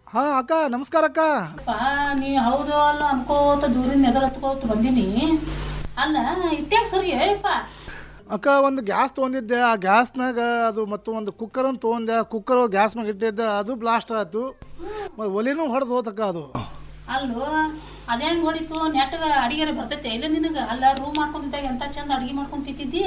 ಹಾ ಅಕ್ಕ ನಮಸ್ಕಾರ ಅಕ್ಕ ಪಾ ನೀ ಹೌದು ಅಲ್ಲ ಅನ್ಕೋತ ದೂರಿಂದ ಎದುರು ಹತ್ಕೋತ ಬಂದೀನಿ ಅಲ್ಲ ಇಟ್ಯಾಕ ಸರಿ ಏಪ್ಪ ಅಕ್ಕ ಒಂದು ಗ್ಯಾಸ್ ತೊಗೊಂಡಿದ್ದೆ ಆ ಗ್ಯಾಸ್ನಾಗ ಅದು ಮತ್ತು ಒಂದು ಕುಕ್ಕರ್ ಅಂತ ತೊಗೊಂಡೆ ಕುಕ್ಕರ್ ಗ್ಯಾಸ್ ಮ್ಯಾಗ ಇಟ್ಟಿದ್ದೆ ಅದು ಬ್ಲಾಸ್ಟ್ ಆಯ್ತು ಮತ್ತೆ ಒಲಿನೂ ಹೊಡೆದು ಹೋತಕ್ಕ ಅದು ಅಲ್ಲೋ ಅದೇ ಹೆಂಗ್ ಹೊಡಿತು ನೆಟ್ಟಗ ಅಡಿಗೆರೆ ಬರ್ತೈತೆ ಇಲ್ಲ ನಿನಗ ಅಲ್ಲ ರೂಮ್ ಮಾಡ್ಕೊಂತಿದ್ದಾಗ ಎಂತ ಚಂದ ಅಡಿಗೆ ಮಾಡ್ಕೊಂಡ್ ತಿಂತಿದ್ದಿ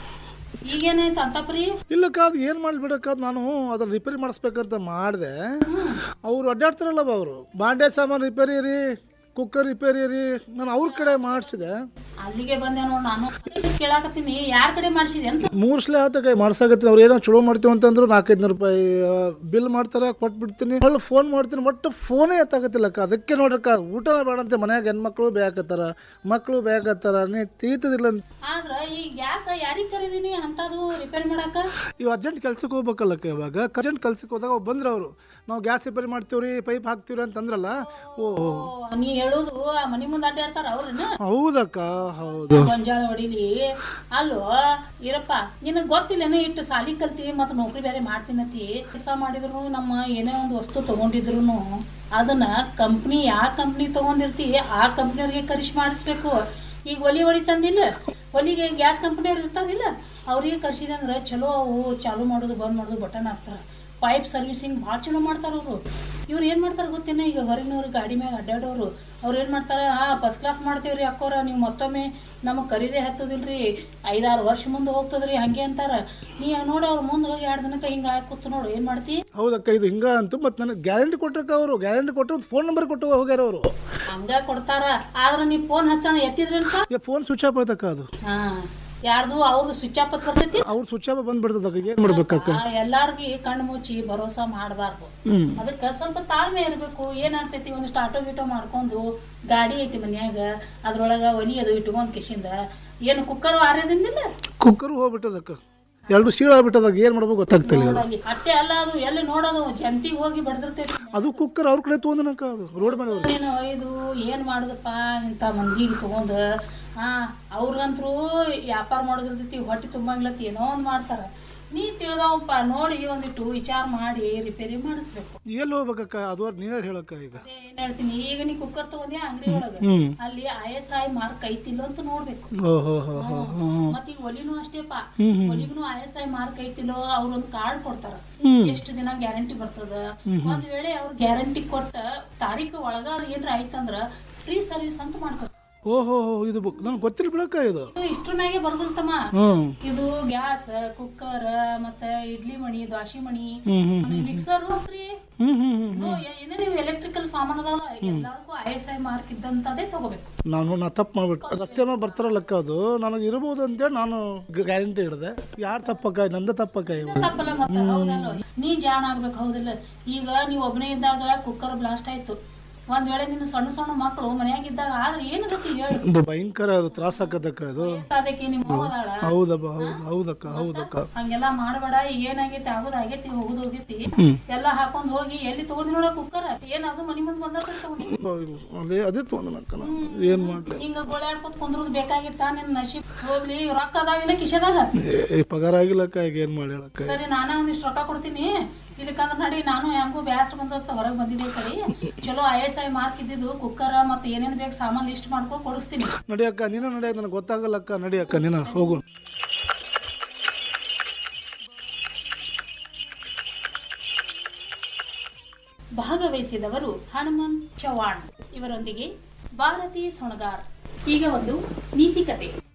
ಈಗೇನಾಯ್ತು ಅಂತಪ್ರಿ ಇಲ್ಲಕ್ಕ ಅದು ಏನು ಮಾಡಿ ಬಿಡಕ್ಕ ಅದು ನಾನು ಅದನ್ನ ರಿಪೇರಿ ಮಾಡಿಸ್ಬೇಕಂತ ಮಾಡಿದೆ ಅವ್ರು ಅಡ್ಡಾಡ್ತಾರಲ್ಲ ಅವರು ಬಾಂಡೆ ಸಾಮಾನು ರಿಪೇರಿ ರೀ ಕುಕ್ಕರ್ ರಿಪೇರಿ ರೀ ನಾನು ಅವ್ರ ಕಡೆ ಮಾಡಿಸಿದೆ ಅಲ್ಲಿಗೆ ಬಂದೆ ನೋಡ್ ನಾನು ಅದಕ್ಕೆ ಕೇಳಾಕತ್ತೀನಿ ಯಾರ್ ಕಡೆ ಮಾಡ್ಸಿದೆ ಅಂತ ಮೂರು ಸಲ ಆತ ಮಾಡ್ಸಾಕತ್ತೀನಿ ಅವ್ರು ಏನೋ ಚಲೋ ಮಾಡ್ತೀವಿ ಅಂತಂದ್ರು ನಾಲ್ಕೈದು ನೂರು ರೂಪಾಯಿ ಬಿಲ್ ಮಾಡ್ತಾರೆ ಕೊಟ್ಬಿಡ್ತೀನಿ ಅಲ್ಲಿ ಫೋನ್ ಮಾಡ್ತೀನಿ ಒಟ್ಟು ಫೋನೇ ಎತ್ತಾಕತ್ತಿಲ್ಲಕ್ಕ ಅದಕ್ಕೆ ನೋಡ್ರಕ್ಕ ಊಟನ ಬೇಡಂತೆ ಮನ್ಯಾಗ ಹೆಣ್ಮಕ್ಳು ಬೇಕತ್ತಾರ ಮಕ್ಕಳು ಬೇಕತ್ತಾರ ನೀ ತೀತದಿಲ್ಲ ಅಂತ ಆದ್ರ ಈ ಗ್ಯಾಸ್ ಯಾರಿಗ್ ಕರೀದೀನಿ ಅಂತದು ರಿಪೇರಿ ಮಾಡಾಕ ಇವು ಅರ್ಜೆಂಟ್ ಕೆಲ್ಸಕ್ಕೆ ಹೋಗ್ಬೇಕಲ್ಲಕ್ಕ ಇವಾಗ ಅರ್ಜೆಂಟ್ ಕೆಲ್ಸಕ್ಕೆ ಹೋದಾಗ ಅವ್ರು ಬಂದ್ರು ಅವರು ನಾವು ಗ್ಯಾಸ್ ರಿಪೇರಿ ಮಾಡ್ತೀವ್ರಿ ಪೈಪ್ ಹಾಕ್ತೀವ್ರಿ ಅಂತಂದ್ರಲ್ಲ ಓ ಓ, ನೀ ಹೇಳುದು ಆ ಮನಿ ಮುಂದೆ ಅಡ್ಡಾಡ್ತಾರ ಅವ್ರನ್ನ ಹೌದಕ್ಕ ಹೌದು ಗೊಂಜಾಳ ಹೊಡಿಲಿ ಅಲ್ಲೋ ಇರಪ್ಪ ನಿನಗ್ ಗೊತ್ತಿಲ್ಲೇನೋ ಇಟ್ಟು ಸಾಲಿ ಕಲ್ತಿ ಮತ್ತ ನೌಕರಿ ಬೇರೆ ಮಾಡ್ತೀನತಿ ಕೆಲಸ ಮಾಡಿದ್ರು ನಮ್ಮ ಏನೇ ಒಂದು ವಸ್ತು ತಗೊಂಡಿದ್ರು ಅದನ್ನ ಕಂಪ್ನಿ ಯಾವ ಕಂಪ್ನಿ ತಗೊಂಡಿರ್ತಿ ಆ ಕಂಪ್ನಿಯವ್ರಿಗೆ ಕರಿಸಿ ಮಾಡಿಸ್ಬೇಕು ಈಗ ಒಲಿ ಹೊಡಿತಂದಿಲ್ಲ ಒಲಿಗೆ ಗ್ಯಾಸ್ ಕಂಪ್ನಿಯವ್ರು ಇರ್ತಾರಿಲ್ಲ ಅವ್ರಿಗೆ ಕರ್ಸಿದೆ ಅಂದ್ರೆ ಚಲೋ ಅವು ಚಾಲು ಮಾಡೋದು ಬಂದ್ ಮಾಡೋದು ಬಟನ್ ಹಾಕ್ತಾರ ಪೈಪ್ ಸರ್ವಿಸಿಂಗ್ ಭಾಳ ಚಲೋ ಮಾಡ್ತಾರ ಅವರು ಇವ್ರು ಏನು ಮಾಡ್ತಾರೆ ಗೊತ್ತೇನ ಈಗ ಹೊರಗಿನವ್ರು ಗಾಡಿ ಮ್ಯಾಗ ಅಡ್ಡಾಡೋರು ಅವ್ರು ಏನು ಮಾಡ್ತಾರೆ ಹಾ ಫಸ್ಟ್ ಕ್ಲಾಸ್ ಮಾಡ್ತೀವ್ರಿ ಅಕ್ಕೋರ ನೀವು ಮತ್ತೊಮ್ಮೆ ನಮಗೆ ಕರೀದೇ ಹತ್ತದಿಲ್ರಿ ಐದಾರು ವರ್ಷ ಮುಂದೆ ಹೋಗ್ತದ್ರಿ ಹಂಗೆ ಅಂತಾರ ನೀ ನೋಡು ಅವ್ರ ಮುಂದೆ ಹೋಗಿ ಎರಡು ದಿನಕ್ಕೆ ಹಿಂಗೆ ಕೂತು ನೋಡು ಏನು ಮಾಡ್ತಿ ಹೌದಕ್ಕ ಇದು ಹಿಂಗ ಅಂತು ಮತ್ತು ನನಗೆ ಗ್ಯಾರಂಟಿ ಕೊಟ್ಟಕ್ಕ ಅವರು ಗ್ಯಾರಂಟಿ ಕೊಟ್ಟು ಫೋನ್ ನಂಬರ್ ಕೊಟ್ಟು ಹೋಗ್ಯಾರ ಅವರು ಹಂಗ ಕೊಡ್ತಾರ ಆದ್ರೆ ನೀ ಫೋನ್ ಹಚ್ಚಣ ಎತ್ತಿದ್ರಂತ ಫೋನ್ ಸ್ವಿಚ್ ಆಫ್ ಆಯ್ತಕ್ಕ ಅದು ಹಾ ಯಾರ್ದು ಅವ್ರದ್ದು ಸ್ವಿಚ್ ಆಫ್ ಬರ್ತೈತಿ ಅವ್ರು ಸ್ವಿಚ್ ಆಫ್ ಬಂದ್ಬಿಡ್ತದಕ್ಕ ಏನು ಮಾಡ್ಬೇಕಕ್ಕ ಆ, ಎಲ್ಲಾರ್ಗಿ ಕಣ್ಣು ಮುಚ್ಚಿ ಭರೋಸಾ ಮಾಡಬಾರ್ದು ಹ್ಮ್ ಅದಕ್ಕೆ ಸ್ವಲ್ಪ ತಾಳ್ಮೆ ಇರಬೇಕು ಏನಾಗ್ತೈತಿ ಒಂದಿಷ್ಟು ಆಟೋ ಗೀಟೋ ಮಾಡ್ಕೊಂಡು ಗಾಡಿ ಐತಿ ಮನ್ಯಾಗ ಅದ್ರೊಳಗ ಒಲಿ ಅದು ಇಟ್ಕೊಂಡ್ ಕಿಶಿಂದ ಏನು ಕುಕ್ಕರ್ ಆರ್ಯದಿಂದಿಲ್ಲ ಕುಕ್ಕರ್ ಹೋಗ್ಬಿಟ್ಟದಕ್ಕ ಎರಡು ಶೀಳ ಆಗ್ಬಿಟ್ಟದಾಗ ಏನು ಮಾಡ್ಬೇಕು ಗೊತ್ತಾಗ್ತಿಲ್ಲ ಅದು ನೋಡಲ್ಲಿ ಅಟ್ಟೆ ಅಲ್ಲ ಅದು ಎಲ್ಲಿ ನೋಡೋದು ಜಂತಿಗೆ ಹೋಗಿ ಬಡ್ದಿರ್ತೈತಿ ಅದು ಕುಕ್ಕರ್ ಅವ್ರ ಕಡೆ ತೊಗೊಂಡನಕ್ಕ ಅದು ರೋಡ್ ಮೇಲೆ ಅವ್ರು ಏನು ಒಯ್ದು ಏನ್ ಮಾಡುದಪ್ಪ ಇಂಥ ಮಂದಿಗೆ ತಗೊಂಡ್ ಹಾ ಅವ್ರಿಗಂತ್ರು ವ್ಯಾಪಾರ ಮಾಡೋದಿರ್ತೈತಿ ಹೊಟ್ಟೆ ತುಂಬಂಗ್ಲತ್ತಿ ಏನೋ ಒಂದ್ ಮಾಡ್ತಾರ ನೀ ತಿಳಿದವಪ್ಪ ನೋಡಿ ಒಂದಿಟ್ಟು ವಿಚಾರ ಮಾಡಿ ರಿಪೇರಿ ಮಾಡಿಸ್ಬೇಕು ಎಲ್ಲಿ ಹೋಗ್ಬೇಕಕ್ಕ ಅದು ನೀನೇ ಹೇಳಕ್ಕ ಈಗ ಅದೇ ಏನ್ ಹೇಳ್ತೀನಿ ಈಗ ನೀ ಕುಕ್ಕರ್ ತಗೊಂಡ್ಯಾ ಅಂಗಡಿ ಒಳಗ ಹ್ಮ್ ಅಲ್ಲಿ ಐ ಎಸ್ ಐ ಮಾರ್ಕ್ ಐತಿಲ್ಲ ಅಂತ ನೋಡ್ಬೇಕು ಓಹೋ ಹೋ ಹೋ ಹೋ ಮತ್ ಈಗ ಒಲಿನೂ ಅಷ್ಟೇಪ ಹ್ಮ್ ಹ್ಮ್ ಒಲಿಗೂ ಐ ಎಸ್ ಐ ಮಾರ್ಕ್ ಐತಿಲ್ಲೋ ಅವ್ರೊಂದ್ ಕಾರ್ಡ್ ಕೊಡ್ತಾರ ಹ್ಮ್ ಎಷ್ಟು ದಿನ ಗ್ಯಾರಂಟಿ ಬರ್ತದ ಒಂದ್ ವೇಳೆ ಅವ್ರ ಗ್ಯಾರಂಟಿ ಕೊಟ್ಟ ತಾರೀಕು ಒಳಗ ಅದ್ ಏನ್ರ ಆಯ್ತಂದ್ರ ಫ್ರೀ ಸರ್ವಿಸ್ ಅಂತ ಮಾಡ್ಕೊಡ್ತಾರ ಓಹೋ ಹೋ ಇದು ಬುಕ್ ನನಗೆ ಗೊತ್ತಿಲ್ಲ ಬಿಡಕ್ಕ ಇದು ಇದು ಇಷ್ಟ್ರನಾಗೆ ಬರ್ದಿರ್ತಮ್ಮ ಹ್ಮ್ ಇದು ಗ್ಯಾಸ್ ಕುಕ್ಕರ್ ಮತ್ತ ಇಡ್ಲಿ ಮಣಿ ದ್ವಾಸಿ ಮಣಿ ಹ್ಮ್ ಹ್ಮ್ ಆಮೇಲೆ ಮಿಕ್ಸರ್ ಅಂತ್ರಿ ಹ್ಮ್ ಹ್ಮ್ ಹ್ಮ್ ಇನ್ನು ಏ- ಏನೇ ನೀವು ಎಲೆಕ್ಟ್ರಿಕಲ್ ಸಾಮಾನ್ ಅದಾವಲ್ಲ ಎಲ್ಲಾರ್ಗೂ ಐ ಎಸ್ ಐ ಮಾರ್ಕ್ ಇದ್ದಂತದೇ ತಗೋಬೇಕು ನಾನು ನಾ ತಪ್ಪು ಮಾಡ್ಬಿಟ್ಟು ರಸ್ತೆ ಮೇಲೆ ಬರ್ತಾರಲ್ಲಕ್ಕ ಅದು ನನಗೆ ಇರ್ಬೋದು ಅಂತೇಳಿ ನಾನು ಗ್ಯಾರಂಟಿ ಹಿಡ್ದೆ ಯಾರು ತಪ್ಪಕ್ಕ ನಂದ ತಪ್ಪಕ್ಕ ಇವು ತಪ್ಪಲ್ಲ ಮತ್ತೆ ಹೌದಲ್ಲ ನೀ ಜಾಣ ಆಗ್ಬೇಕು ಹೌದಿಲ್ಲ ಈಗ ನೀವ್ ಒಬ್ಬನೇ ಇದ್ದಾಗ ಕುಕ್ಕರ್ ಬ್ಲಾಸ್ಟ್ ಆಯ್ತು ಒಂದ್ ವೇಳೆ ನಿನ್ನ ಸಣ್ಣ ಸಣ್ಣ ಮಕ್ಕಳು ಮನ್ಯಾಗ ಇದ್ದಾಗ ಆದ್ರೆ ಏನ್ ಗತಿ ಹೇಳು ಬ- ಭಯಂಕರ ಅದು ತ್ರಾಸ ಆಕತ್ತಕ್ಕ ಅದು ಅದಕ್ಕೆ ನಿಮ್ಮ ಹೋದಾಳ ಹೌದಪ್ಪ ಹೌದು ಹೌದಕ್ಕ ಹೌದಕ್ಕ ಹಂಗೆಲ್ಲ ಮಾಡಬೇಡ ಏನಾಗೈತಿ ಆಗೋದ್ ಆಗೈತಿ ಹೋಗುದ್ ಹೋಗೈತಿ ಹ್ಮ್ ಎಲ್ಲಾ ಹಾಕೊಂಡ್ ಹೋಗಿ ಎಲ್ಲಿ ತಗೊಂಡಿ ನೋಡ ಕುಕ್ಕರ್ ಏನಾದ್ರು ಮನಿ ಮುಂದ್ ಬಂದ ತಗೊಂಡಿ ಅದೇ ಅದೇ ತೊಗೊಂಡನಕ್ಕ ನಾನು ಏನು ಮಾಡಲಿ ಹಿಂಗ ಗೋಳಾಡ್ಕೊತ ಕುಂದ್ರದ್ ಬೇಕಾಗಿತ್ತ ನಿನ್ ನಶೀಬ್ ಹೋಗ್ಲಿ ರೊಕ್ಕ ಅದಾವಿಲ್ಲ ಕಿಶೆದಾಗ ಏ ಪಗಾರ ಆಗಿಲ್ಲಕ್ಕ ಈಗ ಏನು ಮಾಡಿ ಹೇಳಕ್ಕ ಸರಿ ನಾನ ಒಂದಿಷ್ಟು ರೊಕ್ಕ ಕೊಡ್ತೀನಿ ಇದಕ್ಕಂದ್ರ ನಡಿ ನಾನು ಹೆಂಗೂ ಬ್ಯಾಸ್ರ ಬಂದತ್ತ ಹೊರಗೆ ಬಂದಿದ್ದೆ ಕಡೆ ಚಲೋ ಐ ಎಸ್ ಐ ಮಾರ್ಕ್ ಇದ್ದಿದ್ದು ಕುಕ್ಕರ್ ಮತ್ತೆ ಏನೇನ್ ಬೇಕು ಸಾಮಾನ್ ಲಿಸ್ಟ್ ಮಾಡ್ಕೊ ಕೊಡಿಸ್ತೀನಿ ನಡಿಯಕ್ಕ ನೀನು ನಡಿಯಕ್ಕ ನನಗೆ ಗೊತ್ತಾಗಲ್ಲಕ್ಕ ನಡಿಯಕ್ಕ ನೀನು ಹೋಗು ಭಾಗವಹಿಸಿದವರು ಹನುಮಂತ್ ಚವಾಣ್ ಇವರೊಂದಿಗೆ ಭಾರತಿ ಸೊಣಗಾರ್ ಈಗ ಒಂದು ನೀತಿ ಕತೆ